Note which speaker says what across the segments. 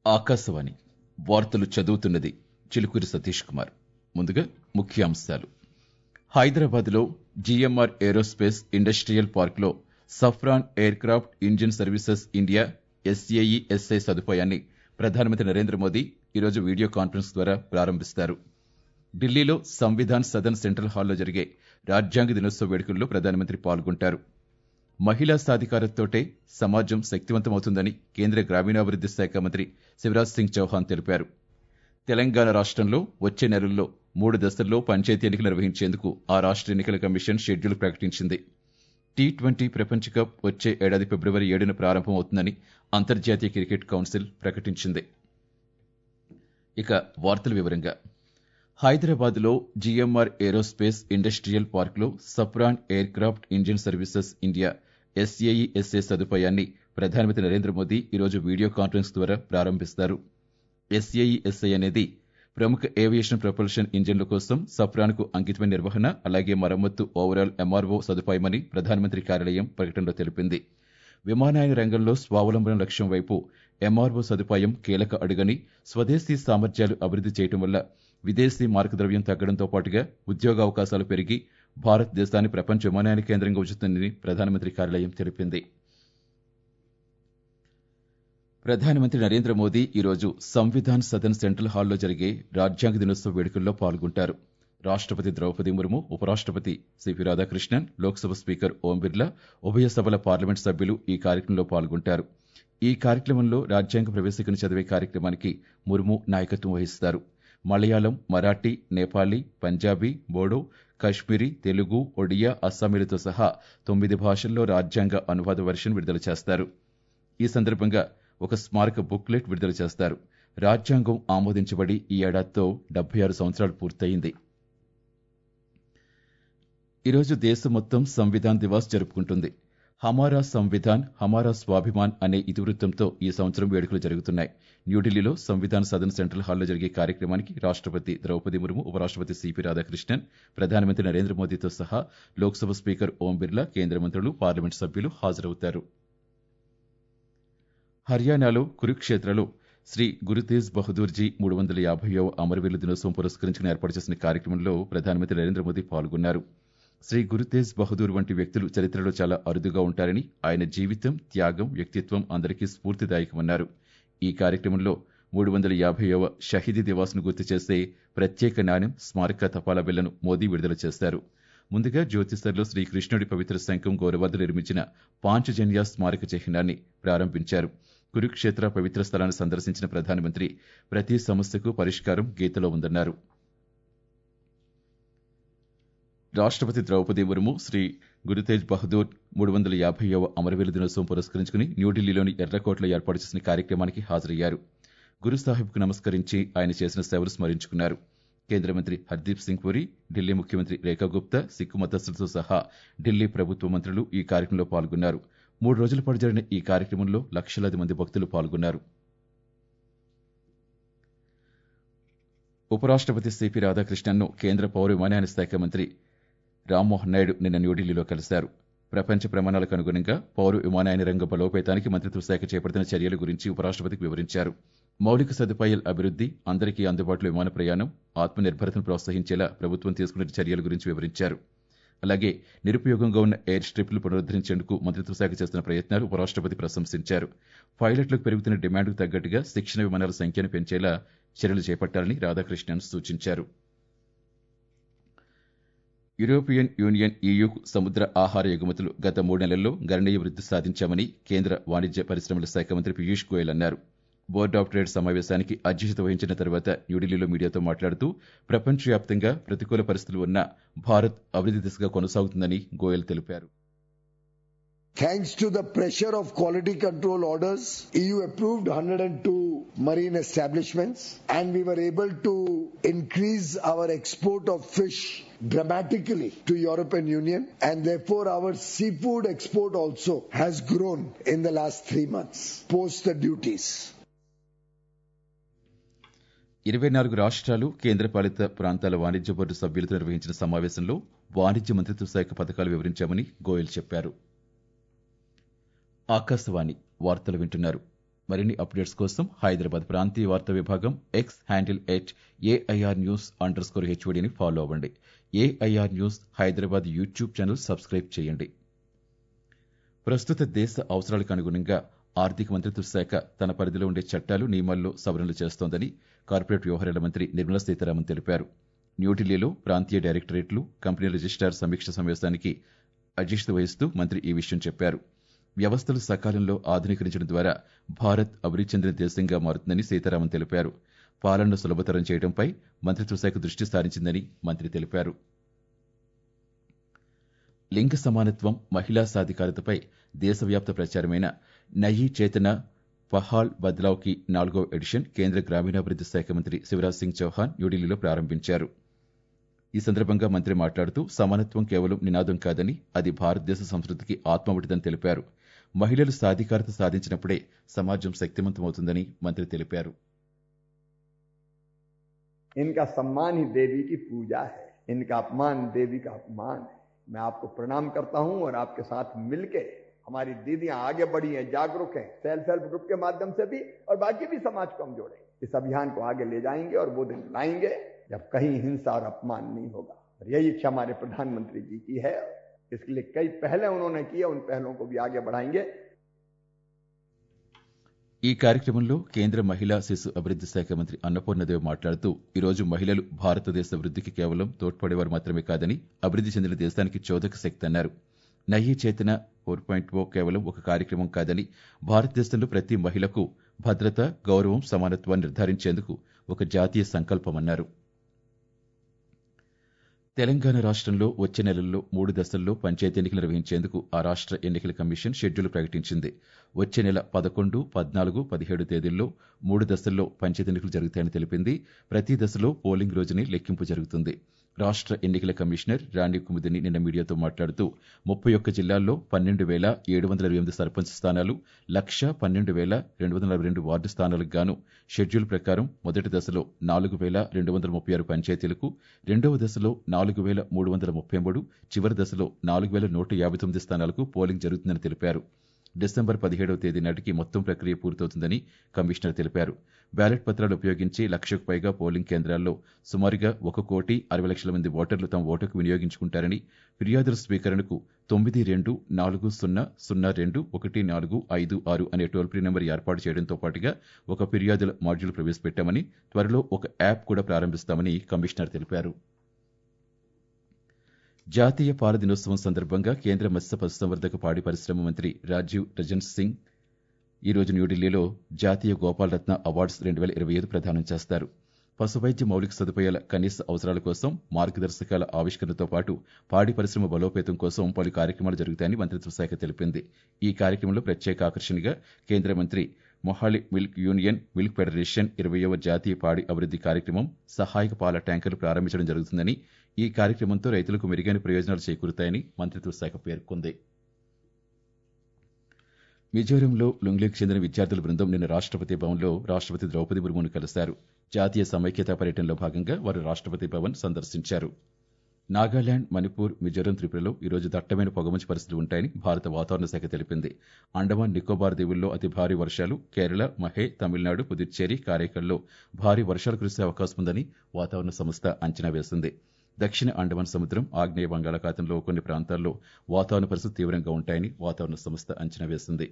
Speaker 1: ఆకాశవాణి వార్తలు చదువుతున్నది చిలుకూరి సతీష్ కుమార్ ముందుగా ముఖ్యాంశాలు హైదరాబాద్లో జీఎంఆర్ ఏరోస్పేస్ ఇండస్ట్రియల్ పార్క్లో Safran aircraft engine services India SAE SI సదుపాయాన్ని ప్రధానమంత్రి నరేంద్ర మోదీ ఈరోజు వీడియో కాన్ఫరెన్స్ ద్వారా ప్రారంభిస్తారు ఢిల్లీలో సంవిధాన్ సదన్ సెంట్రల్ హాల్లో జరిగే రాజ్యాంగ దినోత్సవ వేడుకల్లో ప్రధానమంత్రి పాల్గొంటారు మహిళా సాధికారతతోటే సమాజం శక్తివంతమవుతుందని కేంద్ర గ్రామీణాభివృద్ధి శాఖ మంత్రి శివరాజ్ సింగ్ చౌహాన్ తెలిపారు తెలంగాణ రాష్ట్రంలో వచ్చే నెలల్లో మూడు దశల్లో పంచాయతీ ఎన్నికలు నిర్వహించేందుకు ఆ రాష్ట్ర ఎన్నికల కమిషన్ షెడ్యూల్ ప్రకటించింది టీ ట్వంటీ ప్రపంచ కప్ వచ్చే ఏడాది ఫిబ్రవరి ఏడున ప్రారంభమవుతుందని అంతర్జాతీయ క్రికెట్ కౌన్సిల్ ప్రకటించింది ఇక వార్తల వివరంగా హైదరాబాద్లో జీఎంఆర్ ఏరోస్పేస్ ఇండస్ట్రియల్ పార్క్లో Safran aircraft engine services India SAE SA సదుపాయాన్ని ప్రధానమంత్రి నరేంద్ర మోదీ ఈరోజు వీడియో కాన్ఫరెన్స్ ద్వారా ప్రారంభిస్తారు ఎస్ఏఈ ఎస్ఐ అనేది ప్రముఖ ఏవియేషన్ ప్రొపల్షన్ ఇంజిన్ల కోసం సఫ్రాన్కు అంకితమైన నిర్వహణ అలాగే మరమ్మత్తు ఓవరాల్ ఎంఆర్ఓ సదుపాయమని ప్రధానమంత్రి కార్యాలయం ప్రకటనలో తెలిపింది విమానయాన రంగంలో స్వావలంబన లక్ష్యం వైపు ఎంఆర్ఓ సదుపాయం కీలక అడుగని స్వదేశీ సామర్థ్యాలు అభివృద్ధి చేయడం వల్ల విదేశీ మార్గద్రవ్యం తగ్గడంతో పాటుగా ఉద్యోగావకాశాలు పెరిగి భారతదేశాన్ని ప్రపంచ విమానయాన కేంద్రంగా ఉంచుతుందని ప్రధానమంత్రి కార్యాలయం తెలిపింది ప్రధానమంత్రి నరేంద్ర మోదీ ఈరోజు సంవిధాన్ సదన్ సెంట్రల్ హాల్లో జరిగే రాజ్యాంగ దినోత్సవ వేడుకల్లో పాల్గొంటారు రాష్ట్రపతి ద్రౌపది ముర్ము ఉపరాష్ట్రపతి సిపి రాధాకృష్ణన్ లోక్సభ స్పీకర్ ఓం బిర్లా ఉభయ సభల పార్లమెంట్ సభ్యులు ఈ కార్యక్రమంలో పాల్గొంటారు ఈ కార్యక్రమంలో రాజ్యాంగ ప్రవేశికను చదివే కార్యక్రమానికి ముర్ము నాయకత్వం వహిస్తారు మలయాళం మరాఠీ నేపాలీ పంజాబీ బోడో కశ్మీరీ తెలుగు ఒడియా అస్సామీలతో సహా తొమ్మిది భాషల్లో రాజ్యాంగ అనువాద వెర్షన్ విడుదల చేస్తారు ఈ సందర్భంగా ఒక స్మారక బుక్లెట్ విడుదల చేస్తారు రాజ్యాంగం ఆమోదించబడి ఈ ఏడాదితో డెబ్బై ఆరు సంవత్సరాలు పూర్తయింది ఈరోజు దేశం మొత్తం సంవిధాన్ దివాస్ జరుపుకుంటుంది హమారా సంవిధాన్ హమారా స్వాభిమాన్ అనే ఇతివృత్తంతో ఈ సంవత్సరం వేడుకలు జరుగుతున్నాయి న్యూఢిల్లీలో సంవిధాన్ సదన్ సెంట్రల్ హాల్లో జరిగే కార్యక్రమానికి రాష్ట్రపతి ద్రౌపది ముర్ము ఉపరాష్ట్రపతి సిపి రాధాకృష్ణన్ ప్రధానమంత్రి నరేంద్ర మోదీతో సహా లోక్సభ స్పీకర్ ఓం బిర్లా కేంద్ర మంత్రులు పార్లమెంట్ సభ్యులు హాజరవుతారు హర్యానాలో కురుక్షేత్రలో శ్రీ గురుతేజ్ బహదూర్జీ మూడు వందల యాభైవ అమరవీరుల దినోత్సవం పురస్కరించుకుని ఏర్పాటు చేసిన కార్యక్రమంలో ప్రధానమంత్రి నరేంద్ర మోదీ పాల్గొన్నారు శ్రీ గురుతేజ్ బహదూర్ వంటి వ్యక్తులు చరిత్రలో చాలా అరుదుగా ఉంటారని ఆయన జీవితం త్యాగం వ్యక్తిత్వం అందరికీ స్ఫూర్తిదాయకమన్నారు ఈ కార్యక్రమంలో మూడు వందల యాభైవ షహీదీ దివాస్ను గుర్తు చేసే ప్రత్యేక నాణ్యం స్మారక తపాలా బిళ్లను మోదీ విడుదల చేశారు ముందుగా జ్యోతిసర్లో శ్రీకృష్ణుడి పవిత్ర శంఖం గౌరవార్డు నిర్మించిన పాంచజన్య స్మారక చిహ్నాన్ని ప్రారంభించారు కురుక్షేత్ర పవిత్ర స్థలాన్ని సందర్శించిన ప్రధానమంత్రి ప్రతి సమస్యకు పరిష్కారం గీతలో ఉందన్నారు రాష్ట్రపతి ద్రౌపది ముర్ము శ్రీ గురుతేజ్ బహదూర్ మూడు వందల యాభైవ అమరవీరుల దినోత్సవం పురస్కరించుకుని న్యూఢిల్లీలోని ఎర్రకోటలో ఏర్పాటు చేసిన కార్యక్రమానికి హాజరయ్యారు గురు సాహిబ్కు నమస్కరించి ఆయన చేసిన సేవలు స్మరించుకున్నారు కేంద్ర మంత్రి హర్దీప్ సింగ్ పురి ఢిల్లీ ముఖ్యమంత్రి రేఖా గుప్తా సిక్కు మతస్థులతో సహా ఢిల్లీ ప్రభుత్వ మంత్రులు ఈ కార్యక్రమంలో పాల్గొన్నారు మూడు రోజుల పాటు జరిగిన ఈ కార్యక్రమంలో లక్షలాది మంది భక్తులు పాల్గొన్నారు ఉపరాష్ట్రపతి సిపి రాధాకృష్ణన్ను కేంద్ర పౌర విమానయాన శాఖ మంత్రి రామ్మోహన్ నాయుడు నిన్న న్యూఢిల్లీలో కలిశారు ప్రపంచ ప్రమాణాలకు అనుగుణంగా పౌర విమానయాన రంగ బలోపేతానికి మంత్రిత్వ శాఖ చేపడుతున్న చర్యల గురించి ఉపరాష్ట్రపతికి వివరించారు మౌలిక సదుపాయాల అభివృద్ధి అందరికీ అందుబాటులో విమాన ప్రయాణం ఆత్మనిర్భరతను ప్రోత్సహించేలా ప్రభుత్వం తీసుకున్న చర్యల గురించి వివరించారు అలాగే నిరుపయోగంగా ఉన్న ఎయిర్ స్ట్రిప్లు పునరుద్ధరించేందుకు మంత్రిత్వ శాఖ చేస్తున్న ప్రయత్నాలు ఉపరాష్ట్రపతి ప్రశంసించారు పైలట్లకు పెరుగుతున్న డిమాండ్కు తగ్గట్టుగా శిక్షణ విమానాల సంఖ్యను పెంచేలా చర్యలు చేపట్టాలని రాధాకృష్ణన్ సూచించారు యూరోపియన్ యూనియన్ ఈయూ సముద్ర ఆహార ఎగుమతులు గత మూడు నెలల్లో గణనీయ వృద్ధి సాధించామని కేంద్ర వాణిజ్య పరిశ్రమల శాఖ మంత్రి పీయూష్ గోయల్ అన్నారు బోర్డ్ ఆఫ్ ట్రేడ్ సమావేశానికి అధ్యక్షత వహించిన తర్వాత న్యూఢిల్లీలో మీడియాతో మాట్లాడుతూ ప్రపంచవ్యాప్తంగా ప్రతికూల పరిస్థితులు ఉన్న భారత్ అభివృద్ధి దిశగా కొనసాగుతుందని గోయల్ తెలిపారు
Speaker 2: Thanks to the pressure of quality control orders, EU approved 102 marine establishments and we were able to increase our export of fish dramatically to European Union and therefore our seafood export also has grown in the last three months post the duties.
Speaker 1: ఇరవై నాలుగు రాష్ట్రాలు కేంద్రపాలిత ప్రాంతాల వాణిజ్య board సభ్యులతో నిర్వహించిన సమావేశంలో వాణిజ్య మంత్రిత్వ శాఖ పథకాలు వివరించామని గోయల్ చెప్పారు ఆకాశవాణి వార్తలు వింటున్నారు మరిన్ని అప్డేట్స్ కోసం హైదరాబాద్ ప్రాంతీయ వార్తా విభాగం X handle at AIR news underscore హెచ్ఓడిని ఫాలో అవ్వండి AIR news Hyderabad YouTube channel subscribe చేయండి ప్రస్తుత దేశ అవసరాలకు అనుగుణంగా ఆర్థిక మంత్రిత్వ శాఖ తన పరిధిలో ఉండే చట్టాలు నియమాల్లో సవరణలు చేస్తోందని కార్పొరేట్ వ్యవహారాల మంత్రి నిర్మలా సీతారామన్ తెలిపారు న్యూఢిల్లీలో ప్రాంతీయ డైరెక్టరేట్లు కంపెనీ రిజిస్ట్రార్ సమీక్ష సమావేశానికి అధ్యక్షత వహిస్తూ మంత్రి ఈ విషయం చెప్పారు వ్యవస్థలు సకాలంలో ఆధునీకరించడం ద్వారా భారత్ అభివృద్ధి చెందిన దేశంగా మారుతుందని సీతారామన్ తెలిపారు పాలనను సులభతరం చేయడంపై మంత్రిత్వ శాఖ దృష్టి సారించిందని మంత్రి తెలిపారు లింగ సమానత్వం మహిళా సాధికారతపై దేశవ్యాప్త ప్రచారమైన నయీ చేతన పహాల్ బద్లావ్కి నాలుగో ఎడిషన్ కేంద్ర గ్రామీణాభివృద్ధి శాఖ మంత్రి శివరాజ్ సింగ్ చౌహాన్ న్యూఢిల్లీలో ప్రారంభించారు ఈ సందర్భంగా మంత్రి మాట్లాడుతూ సమానత్వం కేవలం నినాదం కాదని అది భారతదేశ సంస్కృతికి ఆత్మవటిదని తెలిపారు మహిళలు సాధికారత సాధించినప్పుడే సమాజం శక్తివంతమవుతుందని మంత్రి తెలిపారు
Speaker 3: इनका सम्मान ही देवी की पूजा है इनका अपमान देवी का अपमान है मैं आपको प्रणाम करता हूं और आपके साथ मिलके हमारी दीदियां आगे बढ़ी हैं जागरूक हैं सेल्फ हेल्प ग्रुप के माध्यम से भी और बाकी भी समाज को हम जोड़ेंगे इस अभियान को आगे ले जाएंगे और वो दिन लाएंगे जब कहीं हिंसा और अपमान नहीं होगा और यही इच्छा हमारे प्रधानमंत्री जी की है इसके लिए कई पहले उन्होंने किए उन पहलों को भी आगे बढ़ाएंगे
Speaker 1: ఈ కార్యక్రమంలో కేంద్ర మహిళా శిశు అభివృద్ధి శాఖ మంత్రి అన్నపూర్ణదేవి మాట్లాడుతూ ఈరోజు మహిళలు భారతదేశ వృద్ధికి కేవలం తోడ్పడేవారు మాత్రమే కాదని అభివృద్ధి చెందిన దేశానికి చోదక శక్తి అన్నారు నయ్యి చేతన ఫోర్ పాయింట్ ఓ కేవలం ఒక కార్యక్రమం కాదని భారతదేశంలో ప్రతి మహిళకు భద్రత గౌరవం సమానత్వాన్ని నిర్ధారించేందుకు ఒక జాతీయ సంకల్పమన్నారు తెలంగాణ రాష్ట్రంలో వచ్చే నెలల్లో మూడు దశల్లో పంచాయతీ ఎన్నికలు నిర్వహించేందుకు ఆ రాష్ట్ర ఎన్నికల కమిషన్ షెడ్యూల్ ప్రకటించింది వచ్చే నెల పదకొండు పద్నాలుగు పదిహేడు తేదీల్లో మూడు దశల్లో పంచాయతీ ఎన్నికలు జరుగుతాయని తెలిపింది ప్రతి దశలో పోలింగ్ రోజుని లెక్కింపు జరుగుతుంది రాష్ట్ర ఎన్నికల కమిషనర్ రాణి కుముదిని నిన్న మీడియాతో మాట్లాడుతూ ముప్పై ఒక్క జిల్లాల్లో పన్నెండు వేల ఏడు వందల ఇరవై ఎనిమిది సర్పంచ్ స్థానాలు లక్ష పన్నెండు వేల రెండు వందల నలభై రెండు వార్డు స్థానాలకు గాను షెడ్యూల్ ప్రకారం మొదటి దశలో నాలుగు వేల రెండు వందల ముప్పై ఆరు పంచాయతీలకు రెండవ దశలో నాలుగు వేల మూడు వందల ముప్పై మూడు చివరి దశలో నాలుగు వేల నూట యాభై తొమ్మిది స్థానాలకు పోలింగ్ జరుగుతుందని తెలిపారు డిసెంబర్ పదిహేడవ తేదీ నాటికి మొత్తం ప్రక్రియ పూర్తవుతుందని కమిషనర్ తెలిపారు బ్యాలెట్ పత్రాలు ఉపయోగించి లక్షకు పైగా పోలింగ్ కేంద్రాల్లో సుమారుగా ఒక కోటి అరవై లక్షల మంది ఓటర్లు తమ ఓటుకు వినియోగించుకుంటారని ఫిర్యాదుల స్వీకరణకు తొమ్మిది రెండు నాలుగు సున్నా సున్నా రెండు ఒకటి నాలుగు ఐదు ఆరు అనే టోల్ ఫ్రీ నెంబర్ ఏర్పాటు చేయడంతో పాటుగా ఒక ఫిర్యాదుల మాడ్యూల్ ప్రవేశపెట్టామని త్వరలో ఒక యాప్ కూడా ప్రారంభిస్తామని కమిషనర్ తెలిపారు జాతీయ పాల దినోత్సవం సందర్భంగా కేంద్ర మత్స్య పశుసంవర్ధక పాడి పరిశ్రమ మంత్రి రాజీవ్ రజన్ సింగ్ ఈ రోజు న్యూఢిల్లీలో జాతీయ గోపాలరత్న అవార్డ్స్ రెండు వేల ఇరవై ఐదు ప్రదానం చేస్తారు పశువైద్య మౌలిక సదుపాయాల కనీస అవసరాల కోసం మార్గదర్శకాల ఆవిష్కరణతో పాటు పాడి పరిశ్రమ బలోపేతం కోసం పలు కార్యక్రమాలు జరుగుతాయని మంత్రిత్వ శాఖ తెలిపింది ఈ కార్యక్రమంలో ప్రత్యేక ఆకర్షణగా కేంద్ర మంత్రి Mohali milk union milk federation ఇరవయవ జాతీయ పాడి అభివృద్ధి కార్యక్రమం సహాయక పాల ట్యాంకర్లు ప్రారంభించడం జరుగుతుందని ఈ కార్యక్రమంతో రైతులకు మెరుగైన ప్రయోజనాలు చేకూరుతాయని మంత్రిత్వ శాఖ పేర్కొంది మిజోరంలో లుంగ్లేకి చెందిన విద్యార్థుల బృందం నిన్న రాష్ట్రపతి భవన్లో రాష్ట్రపతి ద్రౌపది ముర్మును కలిశారు జాతీయ సమైక్యతా పర్యటనలో భాగంగా వారు రాష్ట్రపతి భవన్ సందర్శించారు నాగాలాండ్ మణిపూర్ మిజోరం త్రిపురలో ఈరోజు దట్టమైన పొగమంచు పరిస్థితులు ఉంటాయని భారత వాతావరణ శాఖ తెలిపింది అండమాన్ నికోబార్ దీవుల్లో అతి భారీ వర్షాలు కేరళ మహే తమిళనాడు పుదుచ్చేరి కారైకల్లో భారీ వర్షాలు కురిసే అవకాశం ఉందని వాతావరణ సంస్థ అంచనా వేసింది దక్షిణ అండమాన్ సముద్రం ఆగ్నేయ బంగాళాఖాతంలో కొన్ని ప్రాంతాల్లో వాతావరణ పరిస్థితులు తీవ్రంగా ఉంటాయని వాతావరణ సంస్థ అంచనా వేసింది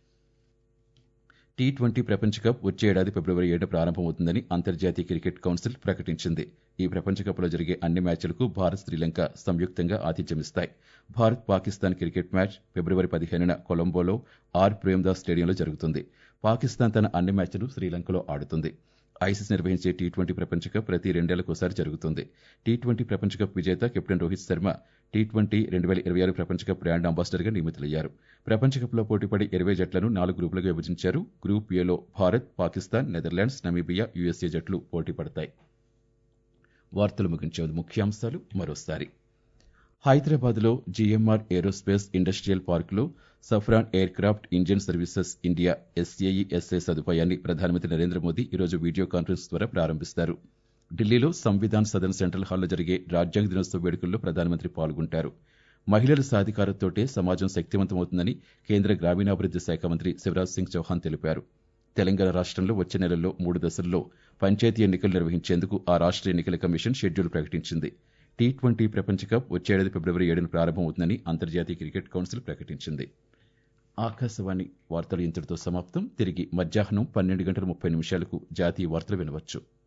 Speaker 1: టీ ట్వంటీ ప్రపంచ కప్ వచ్చే ఏడాది ఫిబ్రవరి ఏడు ప్రారంభమవుతుందని అంతర్జాతీయ క్రికెట్ కౌన్సిల్ ప్రకటించింది ఈ ప్రపంచ కప్లో జరిగే అన్ని మ్యాచ్లకు భారత్ శ్రీలంక సంయుక్తంగా ఆతిథ్యమిస్తాయి భారత్ పాకిస్తాన్ క్రికెట్ మ్యాచ్ ఫిబ్రవరి పదిహేనున కొలంబోలో ఆర్ ప్రేమ్దాస్ స్టేడియంలో జరుగుతుంది పాకిస్తాన్ తన అన్ని మ్యాచ్లు శ్రీలంకలో ఆడుతుంది ఐసీసీ నిర్వహించే టీ ట్వంటీ ప్రపంచ కప్ ప్రతి రెండేళ్లకోసారి జరుగుతుంది టీ ట్వంటీ ప్రపంచ కప్ విజేత captain Rohit Sharma T twenty రెండు వేల ఇరవై ఆరు ప్రపంచ కప్ బ్రాండ్ అంబాసిడర్గా నియమితులయ్యారు ప్రపంచ కప్లో పోటీపడే ఇరవై జట్లను నాలుగు గ్రూపులుగా విభజించారు గ్రూప్ ఏలో Bharat Pakistan Netherlands Namibia USA జట్లు పోటీ పడతాయి వార్తలు ముగించే ముఖ్యాంశాలు మరోసారి హైదరాబాద్లో జీఎంఆర్ ఏరోస్పేస్ ఇండస్ట్రియల్ పార్కులో Safran aircraft engine services India SAESA సదుపాయాన్ని ప్రధానమంత్రి నరేంద్ర మోదీ ఈరోజు వీడియో కాన్ఫరెన్స్ ద్వారా ప్రారంభిస్తారు ఢిల్లీలో సంవిధాన్ సదన్ సెంట్రల్ హాల్లో జరిగే రాజ్యాంగ దినోత్సవ వేడుకల్లో ప్రధానమంత్రి పాల్గొంటారు మహిళల సాధికారతతోటే సమాజం శక్తివంతమవుతుందని కేంద్ర గ్రామీణాభివృద్ధి శాఖ మంత్రి శివరాజ్ సింగ్ చౌహాన్ తెలిపారు తెలంగాణ రాష్ట్రంలో వచ్చే నెలలో మూడు దశల్లో పంచాయతీ ఎన్నికలు నిర్వహించేందుకు ఆ రాష్ట్ర ఎన్నికల కమిషన్ షెడ్యూల్ ప్రకటించింది టీ ట్వంటీ ప్రపంచ కప్ వచ్చే ఏడాది ఫిబ్రవరి ఏడున ప్రారంభమవుతుందని అంతర్జాతీయ క్రికెట్ కౌన్సిల్ ప్రకటించింది ఆకాశవాణి వార్తలు ఇంతటితో సమాప్తం తిరిగి మధ్యాహ్నం పన్నెండు గంటల ముప్పై నిమిషాలకు జాతీయ వార్తలు వినవచ్చు